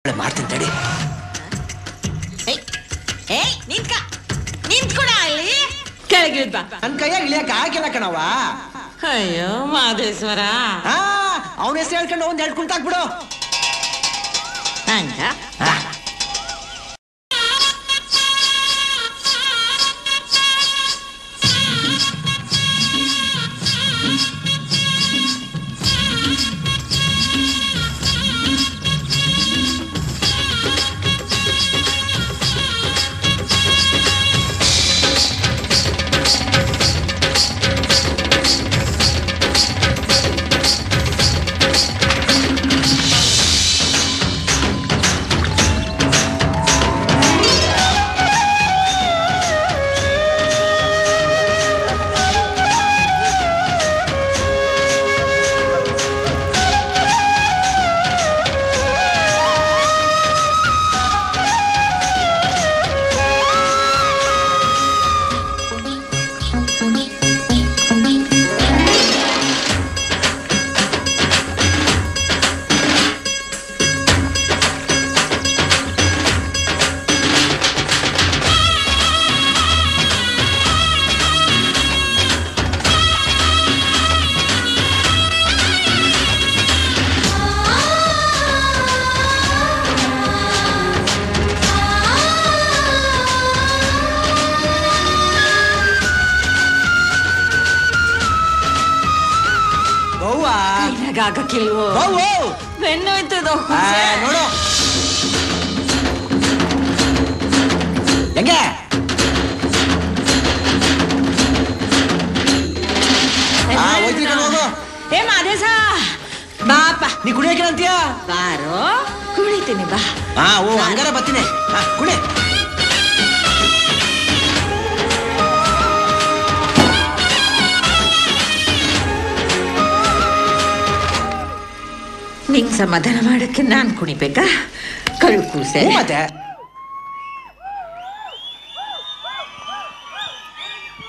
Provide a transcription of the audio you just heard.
ಮಾಡ್ತೀನಿ ತಡಿ ಏಯ್ ಏಯ್ ನಿಂತ್ಕ ನಿಂತ್ಕೊಡ ಅಲ್ಲಿ ಕೆಳಗಿಳಿದ್ ಬಾ ನನ್ ಕೈಯಾಗ ಇಳಿಯಕ್ ಆಗಿಲ್ಲ ಕಣವ ಅಯ್ಯೋ ಮಾದೇಶ್ವರ ಆ ಅವನ ಹೆಸರು ಹೇಳ್ಕೊಂಡು ಒಂದ್ ಎರಡು ಕುಂಟಾಕ್ಬಿಡು ಹಂಗ ಗೋವ ಕೈನಾಗ ಆಗಕ್ಕಿಲ್ವೋ ಗೋವು ಬೆನ್ನೋಯ್ತದ ಆ, ನೋಡು ಹೆಂಗೆ ಆ, ಹೋಯ್ತ್ರಿ ಕಣೋ ಹೋಗು. ಏ ಮಾದೇಶ ಬಾಪ ನೀ ಕುಡಿಯಕ್ಕೆ ಅಂತೀಯ ಬಾರೋ ಕುಳಿತೀನಿ ಬಾ ಹಾ ಓ ಹಂಗಾರ ಬರ್ತೀನಿ ಹಾ ಕುಡಿ ನಿಂಗ್ ಸಮಾಧಾನ ಮಾಡಕ್ಕೆ ನಾನ್ ಕುಣಿಬೇಕಾ ಕಳು ಕೂಸೆ ಹ್ಞೂ ಮತ್ತೆ